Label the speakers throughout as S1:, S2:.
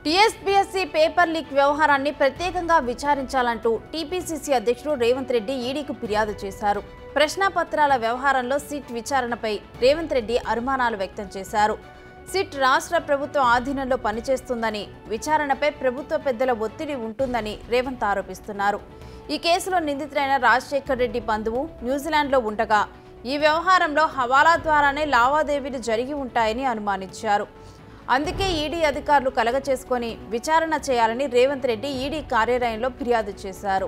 S1: TSPSC paper leak వ్యవహారాన్ని ప్రత్యేకంగా విచారించాలంటూ TPCC అధ్యక్షుడు రేవంత్ రెడ్డి ఈడీకి ఫిర్యాదు చేశారు ప్రశ్నాపత్రాల వ్యవహారంలో సిట్ విచారణపై రేవంత్ రెడ్డి అనుమానాలు వ్యక్తం చేశారు సిట్ రాష్ట్ర ప్రభుత్వం ఆధీనంలో పనిచేస్తుందని విచారణపై ప్రభుత్వ పెద్దల ఒత్తిడి ఉంటుందని రేవంత్ ఆరోపిస్తున్నారు ఈ కేసులో నిందితులైన రాజశేఖర్ రెడ్డి బంధువు న్యూజిలాండ్లో ఉండగా ఈ వ్యవహారంలో హవాలా ద్వారానే లావాదేవీలు జరిగి ఉంటాయని అనుమానించారు అందుకే ఈడీ అధికారులు కలగచేసుకొని విచారణ చేయాలని రేవంత్ రెడ్డి ఈడీ కార్యాలయంలో ఫిర్యాదు చేశారు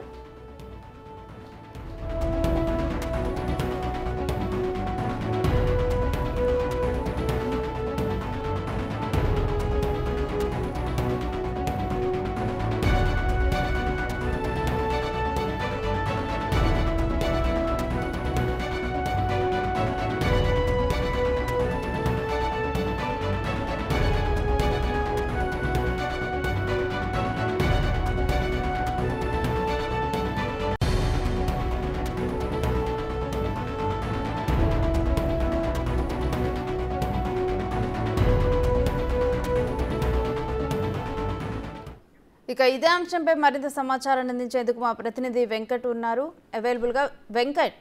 S1: ఇక ఇదే అంశంపై మరింత సమాచారాన్ని అందించేందుకు మా ప్రతినిధి వెంకట్ ఉన్నారు అవైలబుల్గా వెంకట్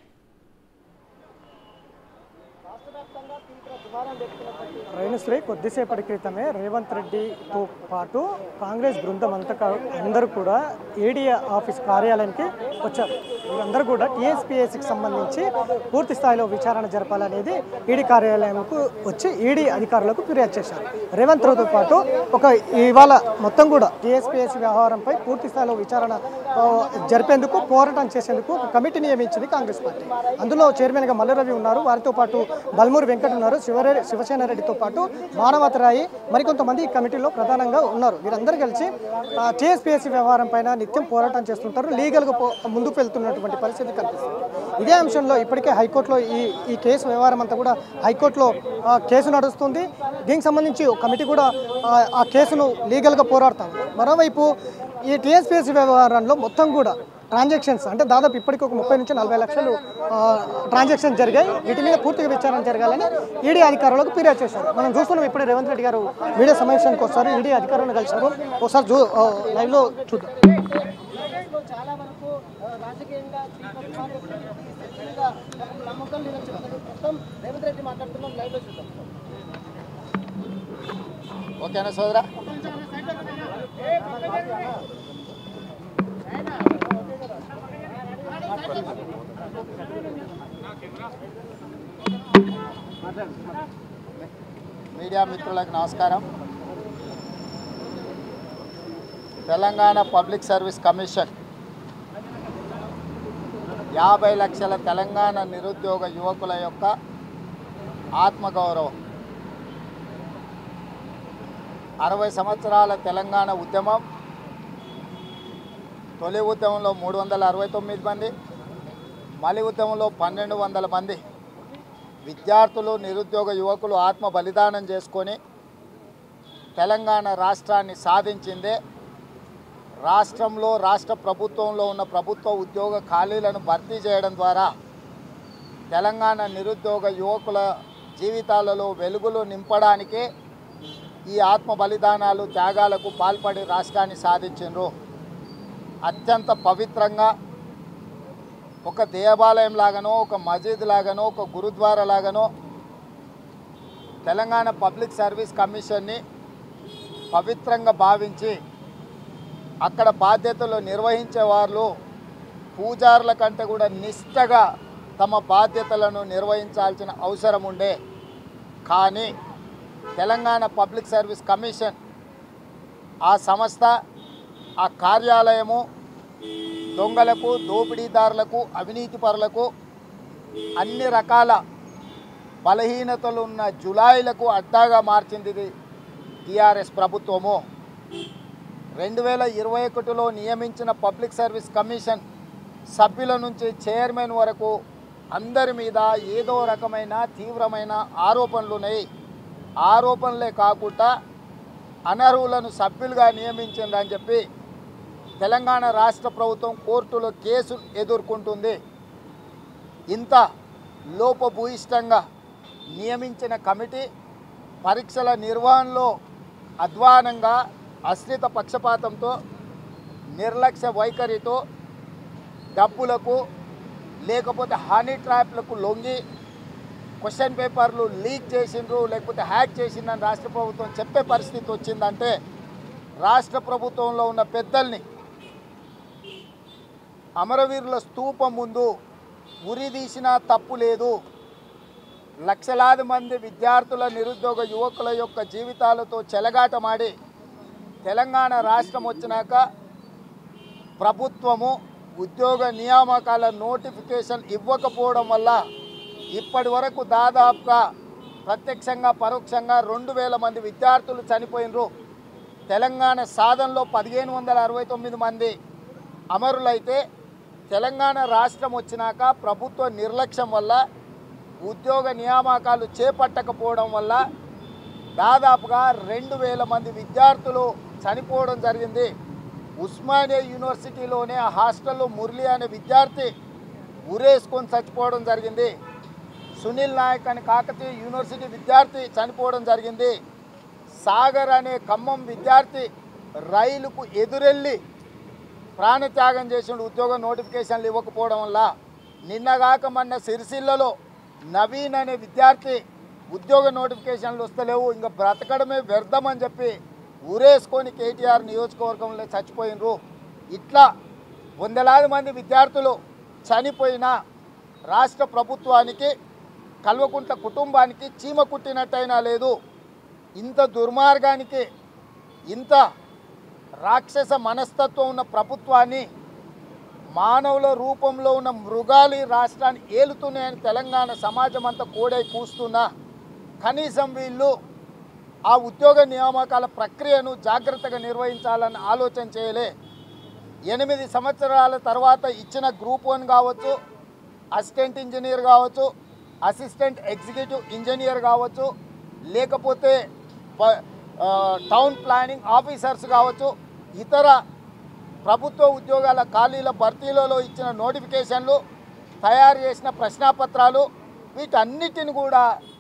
S2: శ్రీ కొద్దిసేపటి క్రితమే రేవంత్ రెడ్డితో పాటు కాంగ్రెస్ బృందం అంతా కా- అందరూ కూడా ఏడీ ఆఫీస్ కార్యాలయానికి వచ్చారు వీరందరూ కూడా టీఎస్పీఎస్సికి సంబంధించి పూర్తి స్థాయిలో విచారణ జరపాలనేది ఈడీ కార్యాలయంకు వచ్చి ఈడీ అధికారులకు ఫిర్యాదు చేశారు రేవంత్ రెడ్డితో పాటు ఒక ఇవాళ మొత్తం కూడా టీఎస్పీఎస్సీ వ్యవహారంపై పూర్తి స్థాయిలో విచారణ ఆ, జరిపేందుకు పోరాటం చేసేందుకు ఒక కమిటీ నియమించింది కాంగ్రెస్ పార్టీ అందులో చైర్మన్గా మల్లరవి ఉన్నారు వారితో పాటు బల్మూరి వెంకట్ ఉన్నారు శివరే శివసేన రెడ్డితో పాటు మానవతరాయి మరికొంతమంది ఈ కమిటీలో ప్రధానంగా ఉన్నారు వీరందరూ కలిసి టీఎస్పీఎస్సీ వ్యవహారం పైన నిత్యం పోరాటం చేస్తుంటారు లీగల్గా పో ముందుకు వెళ్తున్నటువంటి పరిస్థితి కనిపిస్తుంది ఇదే అంశంలో ఇప్పటికే హైకోర్టులో ఈ ఈ కేసు వ్యవహారం అంతా కూడా హైకోర్టులో ఆ, కేసు నడుస్తుంది దీనికి సంబంధించి ఒక కమిటీ కూడా ఆ, ఆ కేసును లీగల్గా పోరాడుతాం మరోవైపు ఈ టీఎస్పీఎస్సీ వ్యవహారంలో మొత్తం కూడా ట్రాన్సాక్షన్స్ అంటే దాదాపు ఇప్పటికి ఒక ముప్పై నుంచి నలభై లక్షలు ట్రాన్సాక్షన్ జరిగాయి వీటి మీద పూర్తిగా విచారణ జరగాలని ఈడీ అధికారులకు ఫిర్యాదు చేశారు మనం చూస్తున్నాం ఇప్పుడే రేవంత్ రెడ్డి గారు మీడియా సమావేశానికి వస్తారు ఈడీ అధికారులను కలిశారు ఒకసారి చూ ఆ, లైవ్లో చూద్దాం
S3: చాలా వరకు ఆ, రాజకీయంగా శ్రీకాకుళంగా నమ్మకం లేదని చెప్తారు ప్రస్తుతం రేవంత్ రెడ్డి మాట్లాడుతున్నాం లైవ్ లో చూద్దాం
S4: ఓకేనా సోదరా మీడియా మిత్రులకు నమస్కారం తెలంగాణ పబ్లిక్ సర్వీస్ కమిషన్ యాభై లక్షల తెలంగాణ నిరుద్యోగ యువకుల యొక్క ఆత్మగౌరవం అరవై సంవత్సరాల తెలంగాణ ఉద్యమం తొలి ఉద్యమంలో మూడు వందల అరవై తొమ్మిది మంది మలి ఉద్యమంలో పన్నెండు వందల మంది విద్యార్థులు నిరుద్యోగ యువకులు ఆత్మ బలిదానం చేసుకొని తెలంగాణ రాష్ట్రాన్ని సాధించిందే రాష్ట్రంలో రాష్ట్ర ప్రభుత్వంలో ఉన్న ప్రభుత్వ ఉద్యోగ ఖాళీలను భర్తీ చేయడం ద్వారా తెలంగాణ నిరుద్యోగ యువకుల జీవితాలలో వెలుగులు నింపడానికే ఈ ఆత్మ బలిదానాలు త్యాగాలకు పాల్పడి రాష్ట్రాన్ని సాధించారు అత్యంత పవిత్రంగా ఒక దేవాలయం లాగానో ఒక మసీద్ లాగానో ఒక గురుద్వారా లాగానో తెలంగాణ పబ్లిక్ సర్వీస్ కమిషన్ని పవిత్రంగా భావించి అక్కడ బాధ్యతలు నిర్వహించే వాళ్ళు పూజారుల కంటే కూడా నిష్టగా తమ బాధ్యతలను నిర్వహించాల్సిన అవసరం ఉండే కానీ తెలంగాణ పబ్లిక్ సర్వీస్ కమిషన్ ఆ సంస్థ ఆ కార్యాలయము దొంగలకు దోపిడీదారులకు అవినీతిపరులకు అన్ని రకాల బలహీనతలు ఉన్న జులాయిలకు అడ్డాగా మార్చింది ఇది టీఆర్ఎస్ ప్రభుత్వము రెండు వేల ఇరవై ఒకటిలో నియమించిన పబ్లిక్ సర్వీస్ కమిషన్ సభ్యుల నుంచి చైర్మన్ వరకు అందరి మీద ఏదో రకమైన తీవ్రమైన ఆరోపణలు ఉన్నాయి ఆరోపణలే కాకుండా అనర్హులను సభ్యులుగా నియమించిందని చెప్పి తెలంగాణ రాష్ట్ర ప్రభుత్వం కోర్టులో కేసు ఎదుర్కొంటుంది ఇంత లోపభూయిష్టంగా నియమించిన కమిటీ పరీక్షల నిర్వహణలో అధ్వానంగా అశ్రిత పక్షపాతంతో నిర్లక్ష్య వైఖరితో డబ్బులకు లేకపోతే హనీ ట్రాప్లకు లొంగి క్వశ్చన్ పేపర్లు లీక్ చేసిండ్రు లేకపోతే హ్యాక్ చేసిందని రాష్ట్ర ప్రభుత్వం చెప్పే పరిస్థితి వచ్చిందంటే రాష్ట్ర ప్రభుత్వంలో ఉన్న పెద్దల్ని అమరవీరుల స్తూపం ముందు ఉరిదీసినా తప్పు లేదు లక్షలాది మంది విద్యార్థుల నిరుద్యోగ యువకుల యొక్క జీవితాలతో చెలగాటమాడి తెలంగాణ రాష్ట్రం వచ్చినాక ప్రభుత్వము ఉద్యోగ నియామకాల నోటిఫికేషన్ ఇవ్వకపోవడం వల్ల ఇప్పటి వరకు దాదాపుగా ప్రత్యక్షంగా పరోక్షంగా రెండు వేల మంది విద్యార్థులు చనిపోయినరు తెలంగాణ సాధనలో పదిహేను వందల అరవై తొమ్మిది మంది అమరులైతే తెలంగాణ రాష్ట్రం వచ్చినాక ప్రభుత్వ నిర్లక్ష్యం వల్ల ఉద్యోగ నియామకాలు చేపట్టకపోవడం వల్ల దాదాపుగా రెండు వేల మంది విద్యార్థులు చనిపోవడం జరిగింది ఉస్మానియా యూనివర్సిటీలోనే ఆ హాస్టల్లో మురళి అనే విద్యార్థి ఉరేసుకొని చచ్చిపోవడం జరిగింది సునీల్ నాయక్ అని కాకతీయ యూనివర్సిటీ విద్యార్థి చనిపోవడం జరిగింది సాగర్ అనే ఖమ్మం విద్యార్థి రైలుకు ఎదురెళ్ళి ప్రాణత్యాగం చేసిన ఉద్యోగ నోటిఫికేషన్లు ఇవ్వకపోవడం వల్ల నిన్నగాక మొన్న సిరిసిల్లలో నవీన్ అనే విద్యార్థి ఉద్యోగ నోటిఫికేషన్లు వస్తలేవు ఇంకా బ్రతకడమే వ్యర్థమని చెప్పి ఊరేసుకొని కేటీఆర్ నియోజకవర్గంలో చచ్చిపోయినరు ఇట్లా వందలాది మంది విద్యార్థులు చనిపోయిన రాష్ట్ర ప్రభుత్వానికి కల్వకుంట్ల కుటుంబానికి చీమ కుట్టినట్టయినా లేదు ఇంత దుర్మార్గానికి ఇంత రాక్షస మనస్తత్వం ఉన్న ప్రభుత్వాన్ని మానవుల రూపంలో ఉన్న మృగాలు ఈ రాష్ట్రాన్ని ఏలుతున్నాయని తెలంగాణ సమాజం అంతా కోడై కూస్తున్నా కనీసం వీళ్ళు ఆ ఉద్యోగ నియామకాల ప్రక్రియను జాగ్రత్తగా నిర్వహించాలని ఆలోచన చేయలే ఎనిమిది సంవత్సరాల తర్వాత ఇచ్చిన గ్రూప్ వన్ కావచ్చు అసిస్టెంట్ ఇంజనీర్ కావచ్చు అసిస్టెంట్ ఎగ్జిక్యూటివ్ ఇంజనీర్ కావచ్చు లేకపోతే ప- ఆ, టౌన్ ప్లానింగ్ ఆఫీసర్స్ కావచ్చు ఇతర ప్రభుత్వ ఉద్యోగాల ఖాళీల భర్తీలలో ఇచ్చిన నోటిఫికేషన్లు తయారు చేసిన ప్రశ్నాపత్రాలు వీటన్నిటిని కూడా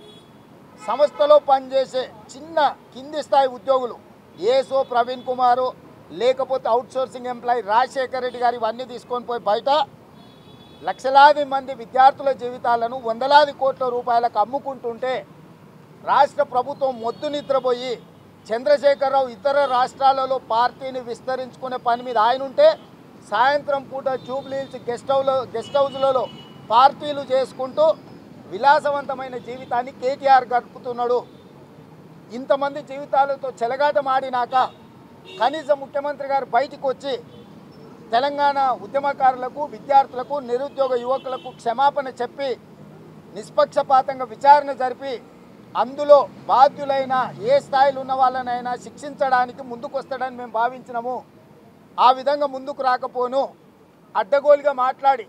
S4: సంస్థలో పనిచేసే చిన్న కింది స్థాయి ఉద్యోగులు ఏసో ప్రవీణ్ కుమారు లేకపోతే అవుట్సోర్సింగ్ ఎంప్లాయీ రాజశేఖర్ రెడ్డి గారు ఇవన్నీ తీసుకొని పోయి బయట లక్షలాది మంది విద్యార్థుల జీవితాలను వందలాది కోట్ల రూపాయలకు అమ్ముకుంటుంటే రాష్ట్ర ప్రభుత్వం మొద్దు నిద్రపోయి చంద్రశేఖరరావు ఇతర రాష్ట్రాలలో పార్టీని విస్తరించుకునే పని మీద ఆయన ఉంటే సాయంత్రం పూట జూబ్లీహిల్స్ గెస్ట్ హౌస్లో గెస్ట్ హౌస్లలో పార్టీలు చేసుకుంటూ విలాసవంతమైన జీవితాన్ని కేటీఆర్ గడుపుతున్నాడు ఇంతమంది జీవితాలతో చెలగాటమాడినాక కనీసం ముఖ్యమంత్రి గారు బయటికి వచ్చి తెలంగాణ ఉద్యమకారులకు విద్యార్థులకు నిరుద్యోగ యువకులకు క్షమాపణ చెప్పి నిష్పక్షపాతంగా విచారణ జరిపి అందులో బాధ్యులైన ఏ స్థాయిలో ఉన్న వాళ్ళనైనా శిక్షించడానికి ముందుకు వస్తాడని మేము భావించినాము ఆ విధంగా ముందుకు రాకపోను అడ్డగోలుగా మాట్లాడి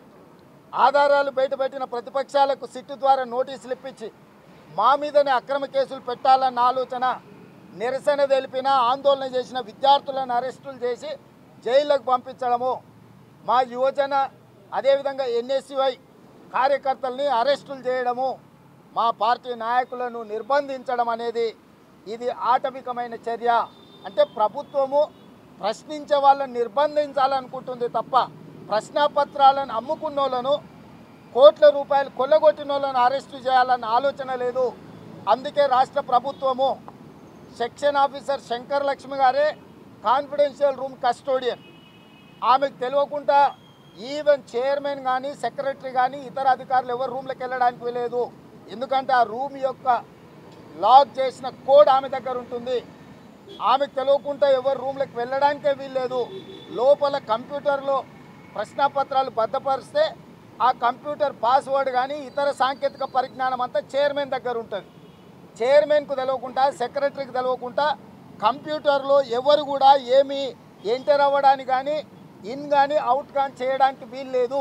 S4: ఆధారాలు బయటపెట్టిన ప్రతిపక్షాలకు సిట్టు ద్వారా నోటీసులు ఇప్పించి మా మీదనే అక్రమ కేసులు పెట్టాలన్న ఆలోచన నిరసన తెలిపిన ఆందోళన చేసిన విద్యార్థులను అరెస్టులు చేసి జైళ్ళకు పంపించడము మా యువజన అదేవిధంగా ఎన్ఎస్యుఐ కార్యకర్తల్ని అరెస్టులు చేయడము మా పార్టీ నాయకులను నిర్బంధించడం అనేది ఇది ఆటవికమైన చర్య అంటే ప్రభుత్వము ప్రశ్నించే వాళ్ళని నిర్బంధించాలనుకుంటుంది తప్ప ప్రశ్నాపత్రాలను అమ్ముకున్న వాళ్ళను కోట్ల రూపాయలు కొల్లగొట్టిన వాళ్ళను అరెస్టు చేయాలన్న ఆలోచన లేదు అందుకే రాష్ట్ర ప్రభుత్వము సెక్షన్ ఆఫీసర్ శంకర్ లక్ష్మి గారే కాన్ఫిడెన్షియల్ రూమ్ కస్టోడియన్ ఆమెకు తెలియకుండా ఈవెన్ చైర్మన్ కానీ సెక్రటరీ కానీ ఇతర అధికారులు ఎవరు రూమ్లోకి వెళ్ళడానికి లేదు ఎందుకంటే ఆ రూమ్ యొక్క లాక్ చేసిన కోడ్ ఆమె దగ్గర ఉంటుంది ఆమెకు తెలియకుండా ఎవరు రూమ్లోకి వెళ్ళడానికే వీల్లేదు లోపల కంప్యూటర్లో ప్రశ్నాపత్రాలు భద్రపరిస్తే ఆ కంప్యూటర్ పాస్వర్డ్ కానీ ఇతర సాంకేతిక పరిజ్ఞానం అంతా చైర్మన్ దగ్గర ఉంటుంది చైర్మన్కు తెలియకుండా సెక్రటరీకి తెలియకుండా కంప్యూటర్లో ఎవరు కూడా ఏమి ఎంటర్ అవ్వడానికి కానీ ఇన్ కానీ అవుట్ కానీ చేయడానికి వీలు లేదు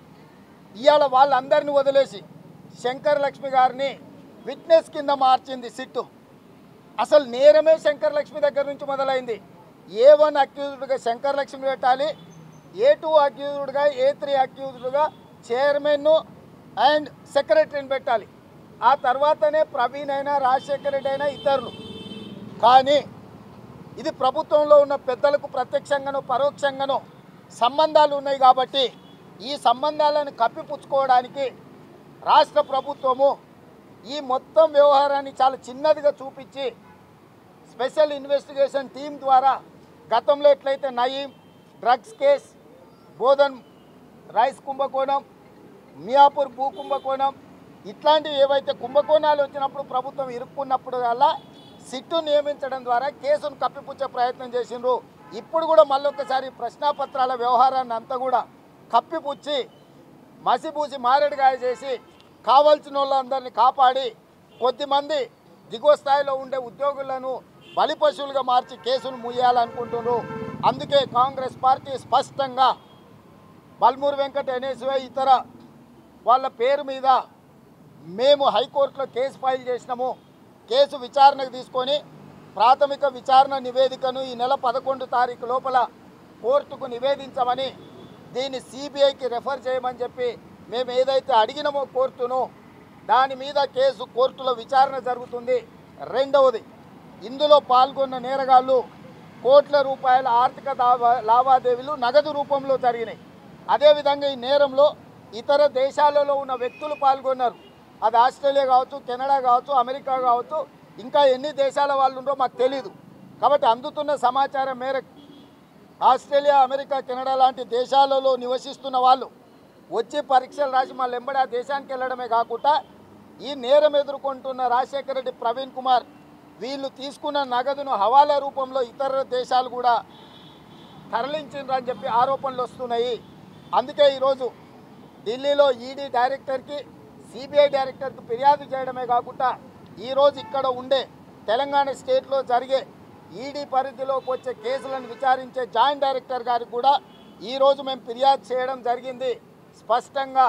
S4: ఇవాళ వాళ్ళందరినీ వదిలేసి శంకర్ లక్ష్మి గారిని విట్నెస్ కింద మార్చింది సిట్టు అసలు నేరమే శంకర్ లక్ష్మి దగ్గర నుంచి మొదలైంది ఏ వన్ అక్యూజ్డ్గా శంకర్ లక్ష్మి పెట్టాలి ఏ టూ అక్యూజ్డ్గా ఏ త్రీ అక్యూజ్డ్గా చైర్మన్ అండ్ సెక్రటరీని పెట్టాలి ఆ తర్వాతనే ప్రవీణ్ అయినా రాజశేఖర్ రెడ్డి అయినా ఇతరులు కానీ ఇది ప్రభుత్వంలో ఉన్న పెద్దలకు ప్రత్యక్షంగానో పరోక్షంగానో సంబంధాలు ఉన్నాయి కాబట్టి ఈ సంబంధాలను కప్పిపుచ్చుకోవడానికి రాష్ట్ర ప్రభుత్వము ఈ మొత్తం వ్యవహారాన్ని చాలా చిన్నదిగా చూపించి స్పెషల్ ఇన్వెస్టిగేషన్ టీం ద్వారా గతంలో ఎట్లయితే Nayeem drugs case Bodhan rice కుంభకోణం మియాపూర్ భూ కుంభకోణం ఇట్లాంటివి ఏవైతే కుంభకోణాలు వచ్చినప్పుడు ప్రభుత్వం ఇరుక్కున్నప్పుడు అలా సిట్టు నియమించడం ద్వారా కేసును కప్పిపుచ్చే ప్రయత్నం చేసిండ్రు ఇప్పుడు కూడా మళ్ళొకసారి ప్రశ్నాపత్రాల వ్యవహారాన్ని అంతా కూడా కప్పిపుచ్చి మసిపూసి మారేడుగాయ చేసి కావాల్సిన వాళ్ళందరినీ కాపాడి కొద్దిమంది దిగువ స్థాయిలో ఉండే ఉద్యోగులను బలిపశువులుగా మార్చి కేసులు ముయ్యాలనుకుంటున్నారు అందుకే కాంగ్రెస్ పార్టీ స్పష్టంగా బల్మూరు వెంకట ఎన్ఎస్వై ఇతర వాళ్ళ పేరు మీద మేము హైకోర్టులో కేసు ఫైల్ చేసినాము కేసు విచారణకు తీసుకొని ప్రాథమిక విచారణ నివేదికను ఈ నెల పదకొండు తారీఖు లోపల కోర్టుకు నివేదించమని దీన్ని సిబిఐకి రెఫర్ చేయమని చెప్పి మేము ఏదైతే అడిగినామో కోర్టును దాని మీద కేసు కోర్టులో విచారణ జరుగుతుంది రెండవది ఇందులో పాల్గొన్న నేరగాళ్ళు కోట్ల రూపాయల ఆర్థిక దావా- లావాదేవీలు నగదు రూపంలో జరిగినాయి అదేవిధంగా ఈ నేరంలో ఇతర దేశాలలో ఉన్న వ్యక్తులు పాల్గొన్నారు అది ఆస్ట్రేలియా కావచ్చు కెనడా కావచ్చు అమెరికా కావచ్చు ఇంకా ఎన్ని దేశాల వాళ్ళు ఉండో మాకు తెలీదు కాబట్టి అందుతున్న సమాచారం మేరకు ఆస్ట్రేలియా అమెరికా కెనడా లాంటి దేశాలలో నివసిస్తున్న వాళ్ళు వచ్చి పరీక్షలు రాసి మళ్ళీ ఎంబడి ఆ దేశానికి వెళ్ళడమే కాకుండా ఈ నేరం ఎదుర్కొంటున్న రాజశేఖర రెడ్డి ప్రవీణ్ కుమార్ వీళ్ళు తీసుకున్న నగదును హవాలా రూపంలో ఇతర దేశాలు కూడా తరలించిండ్రు అని చెప్పి ఆరోపణలు వస్తున్నాయి అందుకే ఈరోజు ఢిల్లీలో ఈడీ డైరెక్టర్కి సిబిఐ డైరెక్టర్కి ఫిర్యాదు చేయడమే కాకుండా ఈరోజు ఇక్కడ ఉండే తెలంగాణ స్టేట్లో జరిగే ఈడీ పరిధిలోకి వచ్చే కేసులను విచారించే జాయింట్ డైరెక్టర్ గారికి కూడా ఈరోజు మేము ఫిర్యాదు చేయడం జరిగింది స్పష్టంగా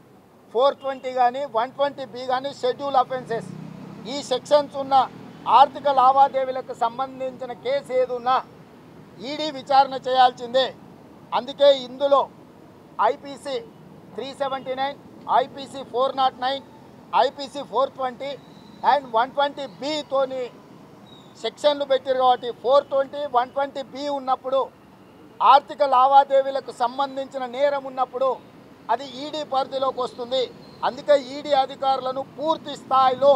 S4: ఫోర్ ట్వంటీ కానీ వన్ ట్వంటీ బి కానీ షెడ్యూల్ అఫెన్సెస్ ఈ సెక్షన్స్ ఉన్న ఆర్థిక లావాదేవీలకు సంబంధించిన కేసు ఏది ఉన్నా ఈడీ విచారణ చేయాల్సిందే అందుకే ఇందులో IPC three seventy nine IPC four nought nine IPC four twenty and one twenty బితోని సెక్షన్లు పెట్టారు కాబట్టి four twenty one twenty B ఉన్నప్పుడు ఆర్థిక లావాదేవీలకు సంబంధించిన నేరం ఉన్నప్పుడు అది ఈడీ పరిధిలోకి వస్తుంది అందుకే ఈడీ అధికారులను పూర్తి స్థాయిలో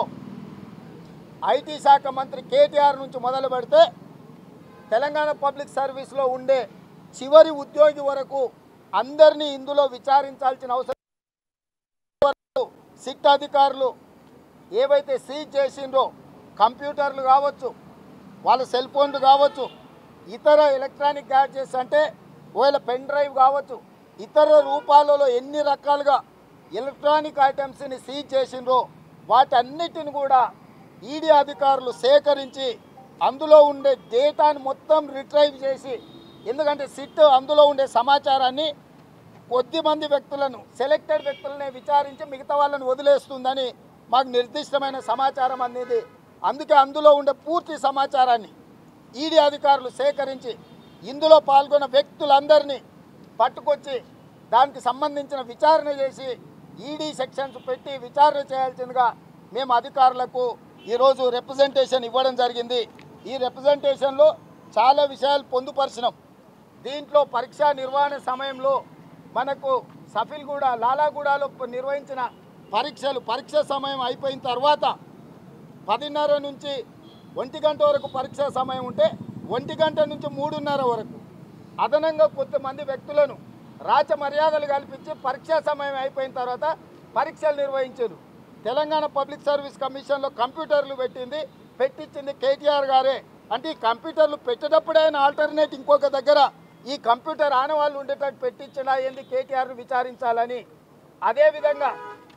S4: ఐటీ శాఖ మంత్రి కేటీఆర్ నుంచి మొదలు పెడితే తెలంగాణ పబ్లిక్ సర్వీస్లో ఉండే చివరి ఉద్యోగి వరకు అందరినీ ఇందులో విచారించాల్సిన అవసరం వరకు సిట్ అధికారులు ఏవైతే సీజ్ చేసిండ్రో కంప్యూటర్లు కావచ్చు వాళ్ళ సెల్ ఫోన్లు కావచ్చు ఇతర ఎలక్ట్రానిక్ గ్యాడ్జెట్స్ అంటే ఒకవేళ పెన్ డ్రైవ్ కావచ్చు ఇతర రూపాలలో ఎన్ని రకాలుగా ఎలక్ట్రానిక్ ఐటమ్స్ని సీజ్ చేసిండ్రో వాటన్నిటిని కూడా ఈడీ అధికారులు సేకరించి అందులో ఉండే డేటాను మొత్తం రిట్రైవ్ చేసి ఎందుకంటే సిట్ అందులో ఉండే సమాచారాన్ని కొద్ది మంది వ్యక్తులను సెలెక్టెడ్ వ్యక్తులనే విచారించి మిగతా వాళ్ళని వదిలేస్తుందని మాకు నిర్దిష్టమైన సమాచారం అనేది అందుకే అందులో ఉండే పూర్తి సమాచారాన్ని ఈడీ అధికారులు సేకరించి ఇందులో పాల్గొన్న వ్యక్తులందరినీ పట్టుకొచ్చి దానికి సంబంధించిన విచారణ చేసి ఈడీ సెక్షన్స్ పెట్టి విచారణ చేయాల్సిందిగా మేము అధికారులకు ఈరోజు రిప్రజెంటేషన్ ఇవ్వడం జరిగింది ఈ రిప్రజెంటేషన్లో చాలా విషయాలు పొందుపరిచినాం దీంట్లో పరీక్షా నిర్వహణ సమయంలో మనకు సఫిల్గూడ లాలాగూడలో నిర్వహించిన పరీక్షలు పరీక్ష సమయం అయిపోయిన తర్వాత పదిన్నర నుంచి ఒంటి గంట వరకు పరీక్ష సమయం ఉంటే ఒంటి గంట నుంచి మూడున్నర వరకు అదనంగా కొంతమంది వ్యక్తులను రాచ మర్యాదలు కల్పించి పరీక్షా సమయం అయిపోయిన తర్వాత పరీక్షలు నిర్వహించారు తెలంగాణ పబ్లిక్ సర్వీస్ కమిషన్లో కంప్యూటర్లు పెట్టింది పెట్టించింది కేటీఆర్ గారే అంటే ఈ కంప్యూటర్లు పెట్టేటప్పుడే ఆయన ఆల్టర్నేట్ ఇంకొక దగ్గర ఈ కంప్యూటర్ ఆనవాళ్ళు ఉండేటట్టు పెట్టించినా ఏంది కేటీఆర్ను విచారించాలని అదేవిధంగా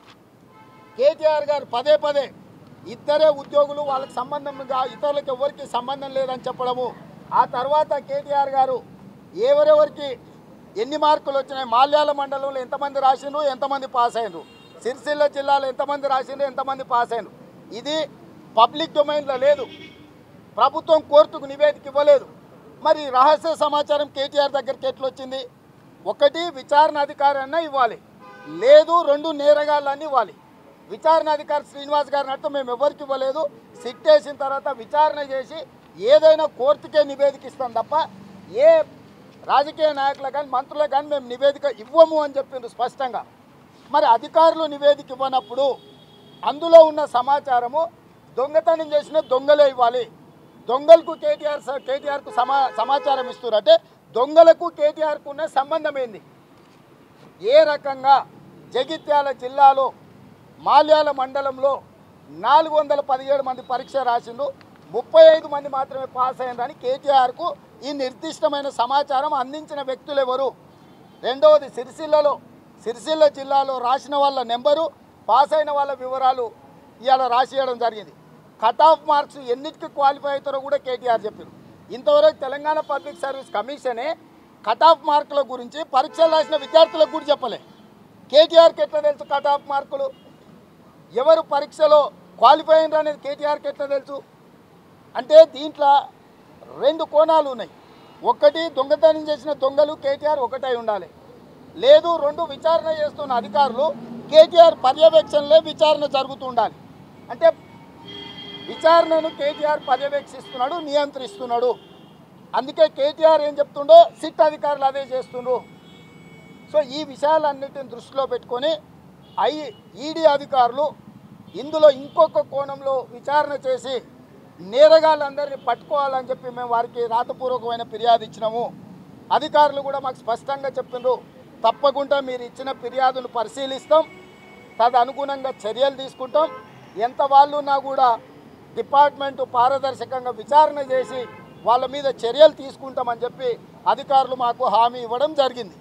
S4: కేటీఆర్ గారు పదే పదే ఇద్దరే ఉద్యోగులు వాళ్ళకి సంబంధంగా ఇతరులకు ఎవరికి సంబంధం లేదని చెప్పడము ఆ తర్వాత కేటీఆర్ గారు ఎవరెవరికి ఎన్ని మార్కులు వచ్చినాయి మాల్యాల మండలంలో ఎంతమంది రాసిండ్రు ఎంతమంది పాస్ అయినరు సిరిసిల్ల జిల్లాలో ఎంతమంది రాసిండ్రు ఎంతమంది పాస్ అయినరు ఇది పబ్లిక్ డొమైన్లో లేదు ప్రభుత్వం కోర్టుకు నివేదిక ఇవ్వలేదు మరి రహస్య సమాచారం కేటీఆర్ దగ్గరికి ఎట్లా వచ్చింది ఒకటి విచారణ అధికారాన్ని ఇవ్వాలి లేదు రెండు నేరగాళ్ళని ఇవ్వాలి విచారణ అధికారి శ్రీనివాస్ గారిని అట్టు మేము ఎవరికి ఇవ్వలేదు సిట్ వేసిన తర్వాత విచారణ చేసి ఏదైనా కోర్టుకే నివేదిక ఇస్తాం తప్ప ఏ రాజకీయ నాయకులకు కానీ మంత్రులకు కానీ మేము నివేదిక ఇవ్వము అని చెప్పిండ్రు స్పష్టంగా మరి అధికారులు నివేదిక ఇవ్వనప్పుడు అందులో ఉన్న సమాచారము దొంగతనం చేసిన దొంగలే ఇవ్వాలి దొంగలకు కేటీఆర్ స- కేటీఆర్కు సమా సమాచారం ఇస్తున్నారు అంటే దొంగలకు కేటీఆర్కు ఉన్న సంబంధం ఏంది ఏ రకంగా జగిత్యాల జిల్లాలో మాల్యాల మండలంలో నాలుగు వందల పదిహేడు మంది పరీక్ష రాసిండు ముప్పై ఐదు మంది మాత్రమే పాస్ అయ్యారని కేటీఆర్కు ఈ నిర్దిష్టమైన సమాచారం అందించిన వ్యక్తులు ఎవరు రెండవది సిరిసిల్లలో సిరిసిల్ల జిల్లాలో రాసిన వాళ్ళ నెంబరు పాస్ అయిన వాళ్ళ వివరాలు ఇవాళ రాసియడం జరిగింది కట్ ఆఫ్ మార్క్స్ ఎన్నిటికి క్వాలిఫై అవుతారో కూడా కేటీఆర్ చెప్పారు ఇంతవరకు తెలంగాణ పబ్లిక్ సర్వీస్ కమిషనే కట్ ఆఫ్ మార్కుల గురించి పరీక్షలు రాసిన విద్యార్థులకు కూడా చెప్పలే కేటీఆర్కి ఎట్లా తెలుసు కట్ ఆఫ్ మార్కులు ఎవరు పరీక్షలో క్వాలిఫై అయినారు అనేది కేటీఆర్కి ఎట్లా తెలుసు అంటే దీంట్లో రెండు కోణాలు ఉన్నాయి ఒకటి దొంగతనం చేసిన దొంగలు కేటీఆర్ ఒకటై ఉండాలి లేదు రెండు విచారణ చేస్తున్న అధికారులు కేటీఆర్ పర్యవేక్షణలే విచారణ జరుగుతూ ఉండాలి అంటే విచారణను కేటీఆర్ పర్యవేక్షిస్తున్నాడు నియంత్రిస్తున్నాడు అందుకే కేటీఆర్ ఏం చెప్తుండో సిట్ అధికారులు అదే చేస్తుండ్రు సో ఈ విషయాలన్నిటిని దృష్టిలో పెట్టుకొని ఐ ఈడీ అధికారులు ఇందులో ఇంకొక కోణంలో విచారణ చేసి నేరగాళ్ళందరినీ పట్టుకోవాలని చెప్పి మేము వారికి రాతపూర్వకమైన ఫిర్యాదు ఇచ్చినాము అధికారులు కూడా మాకు స్పష్టంగా చెప్పిండ్రు తప్పకుండా మీరు ఇచ్చిన ఫిర్యాదును పరిశీలిస్తాం తదనుగుణంగా చర్యలు తీసుకుంటాం ఎంత వాళ్ళు ఉన్నా కూడా డిపార్ట్మెంటు పారదర్శకంగా విచారణ చేసి వాళ్ళ మీద చర్యలు తీసుకుంటామని చెప్పి అధికారులు మాకు హామీ ఇవ్వడం జరిగింది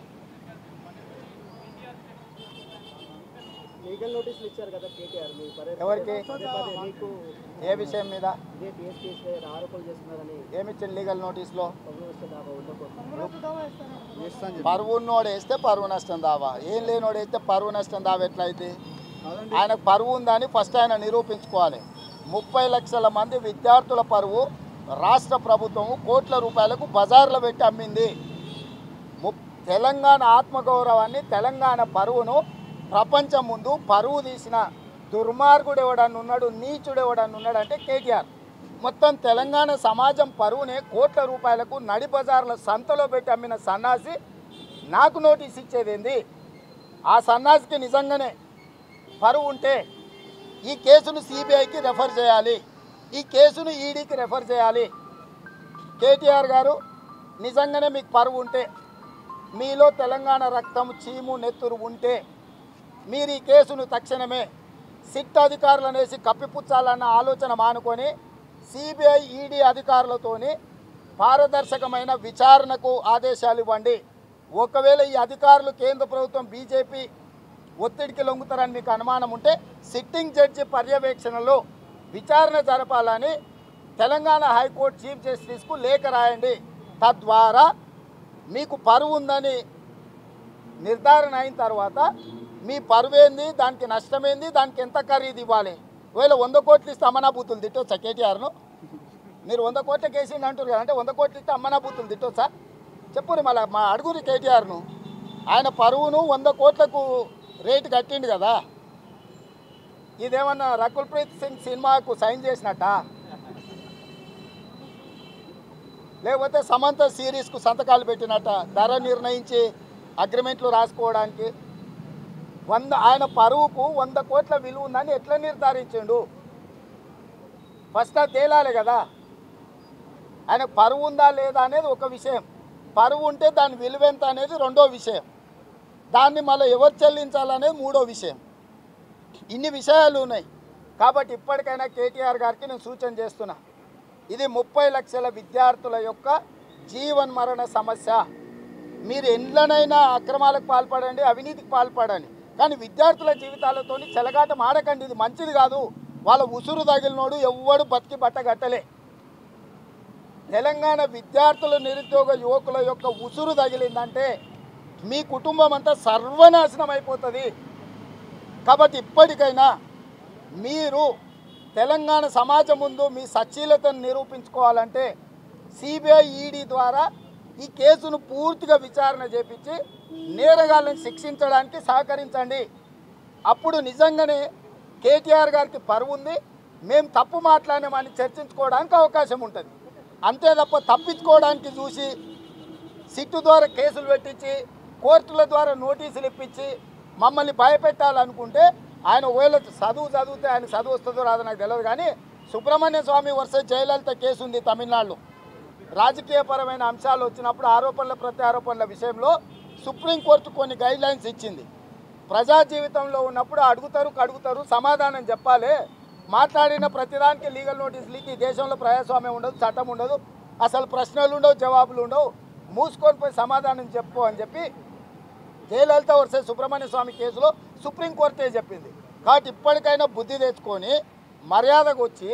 S3: లీగల్ నోటీసులు ఇచ్చారు కదా కేటీఆర్ మీ పర్యటన
S4: ఎవరికి
S3: పదే పదే మీకు
S4: ఏ విషయం మీద
S3: ఇదే టీఎస్పీఎస్ ఆరోపణలు చేస్తున్నారని
S4: ఏమిచ్చిన లీగల్ నోటీస్లో
S3: పబ్లిక్ దాకా ఉండకూడదు
S4: పరువు ఉన్నోడు వేస్తే పరువు నష్టం దావా ఏం లేనోడు వేస్తే పరువు నష్టం దావా ఎట్లయితే ఆయనకు పరువు ఉందని ఫస్ట్ ఆయన నిరూపించుకోవాలి ముప్పై లక్షల మంది విద్యార్థుల పరువు రాష్ట్ర ప్రభుత్వం కోట్ల రూపాయలకు బజార్లో పెట్టి అమ్మింది ము- తెలంగాణ ఆత్మగౌరవాన్ని తెలంగాణ పరువును ప్రపంచం ముందు పరువు తీసిన దుర్మార్గుడు ఎవడన్నా ఉన్నాడు నీచుడు ఎవడన్నా ఉన్నాడు అంటే కేటీఆర్ మొత్తం తెలంగాణ సమాజం పరువునే కోట్ల రూపాయలకు నడి బజార్ల సంతలో పెట్టి అమ్మిన సన్నాసి నాకు నోటీస్ ఇచ్చేదేంది ఆ సన్నాసికి నిజంగానే పరువు ఉంటే ఈ కేసును సిబిఐకి రెఫర్ చేయాలి ఈ కేసును ఈడీకి రెఫర్ చేయాలి కేటీఆర్ గారు నిజంగానే మీకు పరువు ఉంటే మీలో తెలంగాణ రక్తం చీము నెత్తురు ఉంటే మీరు ఈ కేసును తక్షణమే సిట్ అధికారులను వేసి కప్పిపుచ్చాలన్న ఆలోచన మానుకొని సిబిఐ ఈడీ అధికారులతోని పారదర్శకమైన విచారణకు ఆదేశాలు ఇవ్వండి ఒకవేళ ఈ అధికారులు కేంద్ర ప్రభుత్వం బీజేపీ ఒత్తిడికి లొంగుతారని మీకు అనుమానం ఉంటే సిట్టింగ్ జడ్జి పర్యవేక్షణలో విచారణ జరపాలని తెలంగాణ హైకోర్టు చీఫ్ జస్టిస్కు లేఖ రాయండి తద్వారా మీకు పరువు ఉందని నిర్ధారణ అయిన తర్వాత మీ పరువేంది దానికి నష్టమేంది దానికి ఎంత ఖరీదు ఇవ్వాలి ఒకవేళ వంద కోట్లు ఇస్తే అమ్మనాభూతులు తిట్టొచ్చా కేటీఆర్ను మీరు వంద కోట్ల కేసిండి అంటారు కదా అంటే వంద కోట్లు ఇస్తే అమ్మనాభూతులు తిట్టొచ్చా చెప్పురి మళ్ళీ మా అడుగురి కేటీఆర్ను ఆయన పరువును వంద కోట్లకు రేటు కట్టిండు కదా ఇదేమన్నా రకుల్ ప్రీత్ సింగ్ సినిమాకు సైన్ చేసినట్ట లేకపోతే సమంత సిరీస్కు సంతకాలు పెట్టినట్ట ధర నిర్ణయించి అగ్రిమెంట్లు రాసుకోవడానికి వంద ఆయన పరువుకు వంద కోట్ల విలువ ఉందని ఎట్లా నిర్ధారించిండు ఫస్ట్ అది తేలాలి కదా ఆయన పరువు ఉందా లేదా అనేది ఒక విషయం పరువు ఉంటే దాని విలువ ఎంత అనేది రెండో విషయం దాన్ని మళ్ళీ ఎవరు చెల్లించాలనేది మూడో విషయం ఇన్ని విషయాలు ఉన్నాయి కాబట్టి ఇప్పటికైనా కేటీఆర్ గారికి నేను సూచన చేస్తున్నా ఇది ముప్పై లక్షల విద్యార్థుల యొక్క జీవన్ మరణ సమస్య మీరు ఎండ్లనైనా అక్రమాలకు పాల్పడండి అవినీతికి పాల్పడండి కానీ విద్యార్థుల జీవితాలతో చెలగాటం ఆడకండి ఇది మంచిది కాదు వాళ్ళ ఉసురు తగిలినోడు ఎవ్వడు బతికి బట్ట కట్టలే తెలంగాణ విద్యార్థుల నిరుద్యోగ యువకుల యొక్క ఉసురు తగిలిందంటే మీ కుటుంబం అంతా సర్వనాశనం అయిపోతుంది కాబట్టి ఇప్పటికైనా మీరు తెలంగాణ సమాజం ముందు మీ సచ్చీలతను నిరూపించుకోవాలంటే సిబిఐ ఈడీ ద్వారా ఈ కేసును పూర్తిగా విచారణ చేపించి నేరగాళ్ళని శిక్షించడానికి సహకరించండి అప్పుడు నిజంగానే కేటీఆర్ గారికి పరువు ఉంది మేము తప్పు మాట్లాడామని చర్చించుకోవడానికి అవకాశం ఉంటుంది అంతే తప్ప తప్పించుకోవడానికి చూసి సిట్టు ద్వారా కేసులు పెట్టించి కోర్టుల ద్వారా నోటీసులు ఇప్పించి మమ్మల్ని భయపెట్టాలనుకుంటే ఆయన ఒకవేళ చదువు చదివితే ఆయన చదువు వస్తుందో రాదో నాకు తెలియదు కానీ సుబ్రహ్మణ్య స్వామి వర్సెస్ జయలలిత కేసు ఉంది తమిళనాడులో రాజకీయపరమైన అంశాలు వచ్చినప్పుడు ఆరోపణల ప్రత్యారోపణల విషయంలో సుప్రీంకోర్టు కొన్ని గైడ్ లైన్స్ ఇచ్చింది ప్రజా జీవితంలో ఉన్నప్పుడు అడుగుతారు కడుగుతారు సమాధానం చెప్పాలి మాట్లాడిన ప్రతిదానికి లీగల్ నోటీసులు ఇచ్చి ఈ దేశంలో ప్రజాస్వామ్యం ఉండదు చట్టం ఉండదు అసలు ప్రశ్నలు ఉండవు జవాబులు ఉండవు మూసుకొని పోయి సమాధానం చెప్పు అని చెప్పి జయలలిత వర్సెస్ సుబ్రహ్మణ్య స్వామి కేసులో సుప్రీంకోర్టే చెప్పింది కాబట్టి ఇప్పటికైనా బుద్ధి తెచ్చుకొని మర్యాదకు వచ్చి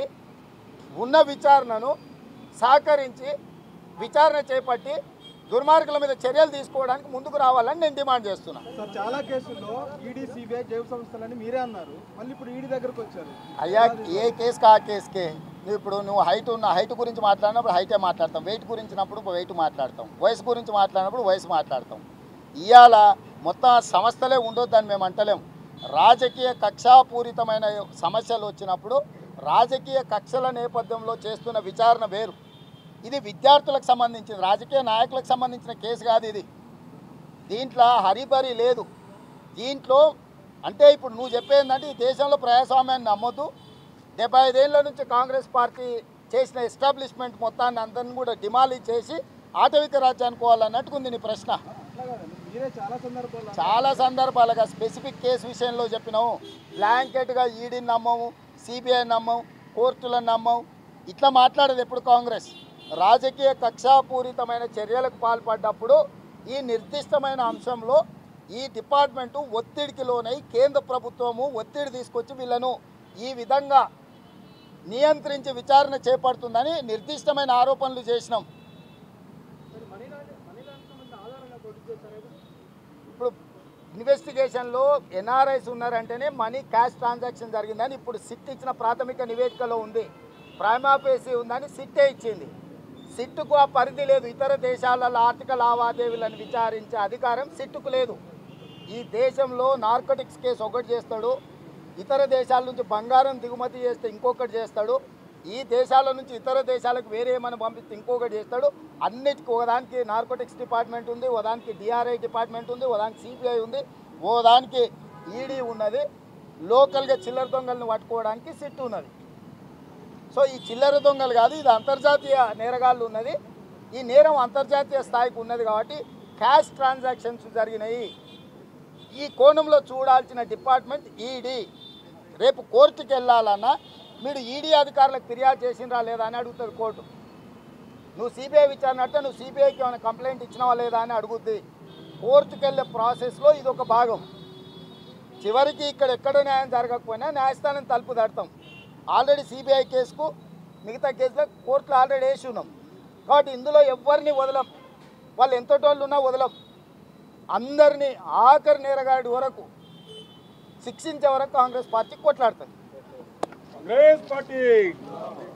S4: ఉన్న విచారణను సహకరించి విచారణ చేపట్టి దుర్మార్గుల మీద చర్యలు తీసుకోవడానికి ముందుకు రావాలని నేను డిమాండ్ చేస్తున్నా
S5: సార్ చాలా కేసుల్లో ఈడీ సిబిఐ జైలు సంస్థలని మీరే అన్నారు మళ్ళీ ఇప్పుడు ఈడీ దగ్గరకు వచ్చారు
S4: అయ్యా ఏ కేసుకి ఆ కేసుకే నువ్వు ఇప్పుడు నువ్వు హైట్ ఉన్న హైట్ గురించి మాట్లాడినప్పుడు హైటే మాట్లాడతాం వెయిట్ గురించినప్పుడు వెయిట్ మాట్లాడతాం వయసు గురించి మాట్లాడినప్పుడు వయసు మాట్లాడతాం ఇవాళ మొత్తం ఆ సంస్థలే ఉండొద్దని మేము అంటలేం రాజకీయ కక్షాపూరితమైన సమస్యలు వచ్చినప్పుడు రాజకీయ కక్షల నేపథ్యంలో చేస్తున్న విచారణ వేరు ఇది విద్యార్థులకు సంబంధించింది రాజకీయ నాయకులకు సంబంధించిన కేసు కాదు ఇది దీంట్లో హరిబరి లేదు దీంట్లో అంటే ఇప్పుడు నువ్వు చెప్పేందంటే ఈ దేశంలో ప్రజాస్వామ్యాన్ని నమ్మొద్దు డెబ్బై ఐదేళ్ల నుంచి కాంగ్రెస్ పార్టీ చేసిన ఎస్టాబ్లిష్మెంట్ మొత్తాన్ని అందరిని కూడా డిమాలిష్ చేసి ఆటవిక రాజ్యానికి పోవాలన్నట్టుకుంది నీ ప్రశ్న
S5: అట్లా కాదండి మీరే చాలా సందర్భాల్లో
S4: చాలా సందర్భాలుగా స్పెసిఫిక్ కేసు విషయంలో చెప్పినాము బ్లాంకెట్గా ఈడీని నమ్మము సిబిఐ నమ్మం కోర్టులను నమ్మం ఇట్లా మాట్లాడేది ఎప్పుడు కాంగ్రెస్ రాజకీయ కక్షాపూరితమైన చర్యలకు పాల్పడ్డప్పుడు ఈ నిర్దిష్టమైన అంశంలో ఈ డిపార్ట్మెంటు ఒత్తిడికి లోనై కేంద్ర ప్రభుత్వము ఒత్తిడి తీసుకొచ్చి వీళ్ళను ఈ విధంగా నియంత్రించి విచారణ చేపడుతుందని నిర్దిష్టమైన ఆరోపణలు చేసినాం ఇప్పుడు ఇన్వెస్టిగేషన్లో ఎన్ఆర్ఐస్ ఉన్నారంటేనే మనీ క్యాష్ ట్రాన్సాక్షన్ జరిగిందని ఇప్పుడు సిట్ ఇచ్చిన ప్రాథమిక నివేదికలో ఉంది ప్రైమాపేసి ఉందని సిట్టే ఇచ్చింది సిట్టుకు ఆ పరిధి లేదు ఇతర దేశాలలో ఆర్థిక లావాదేవీలను విచారించే అధికారం సిట్టుకు లేదు ఈ దేశంలో నార్కోటిక్స్ కేసు ఒకటి చేస్తాడు ఇతర దేశాల నుంచి బంగారం దిగుమతి చేస్తే ఇంకొకటి చేస్తాడు ఈ దేశాల నుంచి ఇతర దేశాలకు వేరే ఏమైనా పంపిస్తే ఇంకొకటి చేస్తాడు అన్నిటికీ ఒకదానికి నార్కోటిక్స్ డిపార్ట్మెంట్ ఉంది ఒకదానికి డిఆర్ఐ డిపార్ట్మెంట్ ఉంది ఒకదానికి సిపిఐ ఉంది ఓదానికి ఈడీ ఉన్నది లోకల్గా చిల్లర దొంగలను పట్టుకోవడానికి సిట్ ఉన్నది సో ఈ చిల్లర దొంగలు కాదు ఇది అంతర్జాతీయ నేరగాళ్ళు ఉన్నది ఈ నేరం అంతర్జాతీయ స్థాయికి ఉన్నది కాబట్టి క్యాష్ ట్రాన్సాక్షన్స్ జరిగినాయి ఈ కోణంలో చూడాల్సిన డిపార్ట్మెంట్ ఈడీ రేపు కోర్టుకి వెళ్ళాలన్నా మీరు ఈడీ అధికారులకు ఫిర్యాదు చేసినరా లేదా అని అడుగుతుంది కోర్టు నువ్వు సిబిఐ విచారణ అంటే నువ్వు సిబిఐకి ఏమైనా కంప్లైంట్ ఇచ్చినావా లేదా అని అడుగుద్ది కోర్టుకి వెళ్ళే ప్రాసెస్లో ఇది ఒక భాగం చివరికి ఇక్కడ ఎక్కడ న్యాయం జరగకపోయినా న్యాయస్థానం తలుపు తడతాం ఆల్రెడీ సిబిఐ కేసుకు మిగతా కేసులో కోర్టులో ఆల్రెడీ వేసి ఉన్నాం కాబట్టి ఇందులో ఎవరిని వదలం వాళ్ళు ఎంతటోళ్ళు ఉన్నా వదలం అందరినీ ఆఖరి నేరగాడి వరకు శిక్షించే వరకు కాంగ్రెస్ పార్టీ కొట్లాడుతుంది
S5: కాంగ్రెస్ పార్టీ